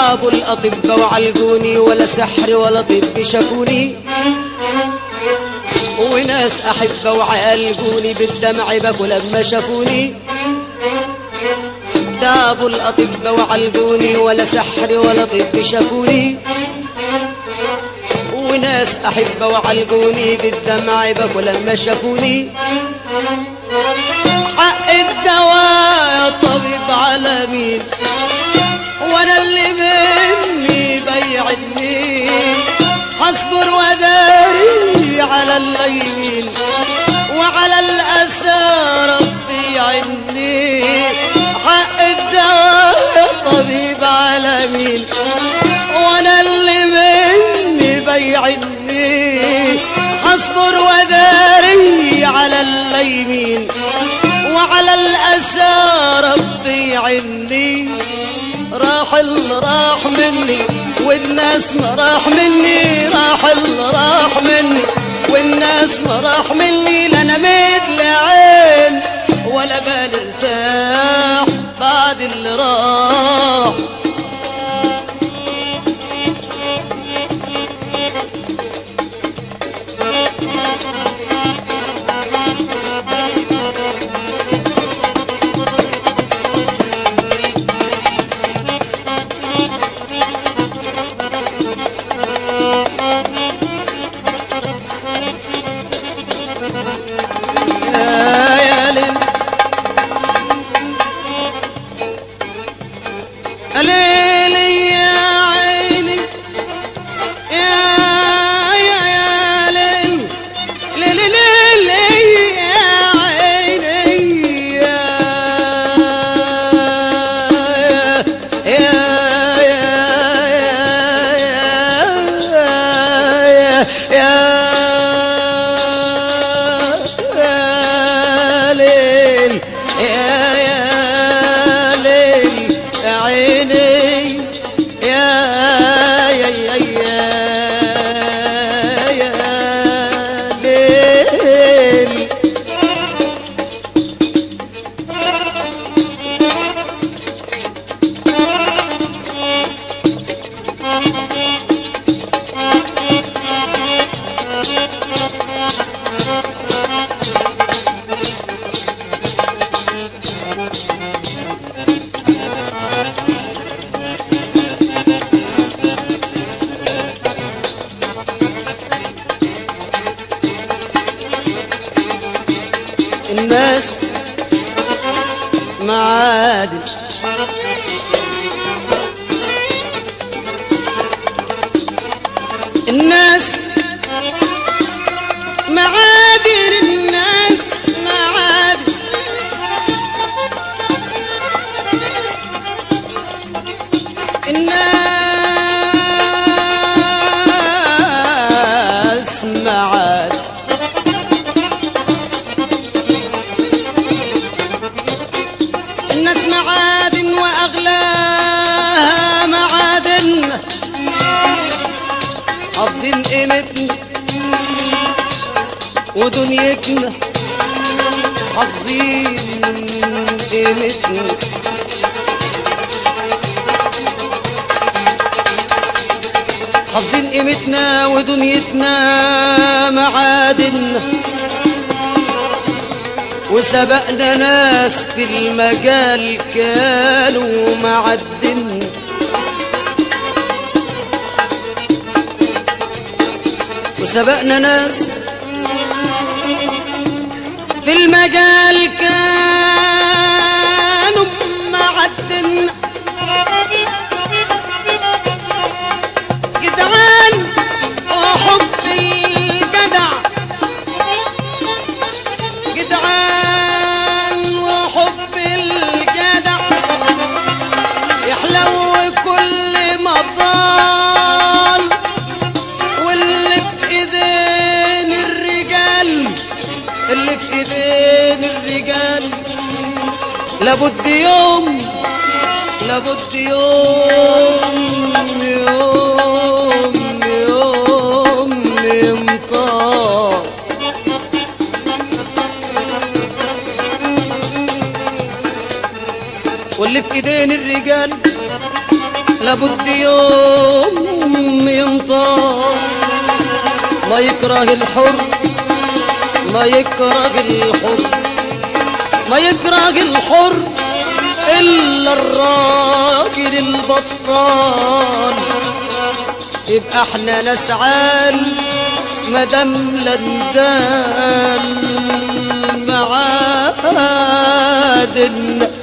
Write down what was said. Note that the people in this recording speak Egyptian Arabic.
جابوا الأطباء وعالجوني ولا سحر ولا طب شافوني وناس أحبة وعالجوني بالدمع بكوا لما شافوني جابوا الأطباء وعالجوني ولا سحر ولا طب شافوني وناس أحبة وعالجوني بالدمع بكوا لما شافوني حق الدواء يا طبيب على مين وانا اللي مني بيعني هصبر وداري على الليمين وعلى الأسى ربي يعني حق الدواء يا طبيب على مين وانا اللي مني بيعني هصبر وداري على الليمين وعلى الأسى ربي عني راح اللي راح مني والناس ما راح مني راح اللي راح مني والناس ما راح مني لا انا مثل عين ولا بال ارتاح بعد اللي راح يا يا ليل ليل يا عيني يا يا يا ليل ليل ليل ليل يا عيني يا يا يا يا يا ليل يا يا ليل يا عيني يا يا يا يا يا ليل الناس معادن الناس معادن الناس معادن الناس معادن الناس معادن واغلاها معادن حافظين قيمتنا ودنيتنا حافظين قيمتنا حافظين قيمتنا ودنيتنا معادن وسبقنا ناس في المجال كانوا معدن وسبقنا ناس في المجال كانوا معدن جدعان وحب الجدع جدعان وحب الجدع يحلو كل ما طال واللي في ايدين الرجال اللي في ايدين الرجال لابد يوم لابد يوم يوم يوم يمطار واللي في ايدين الرجال لابد يوم ينطر ما يكره الحر ما يكره الحر ما يكره الحر إلا الراجل البطال يبقى احنا نسعال مدام لندال معادن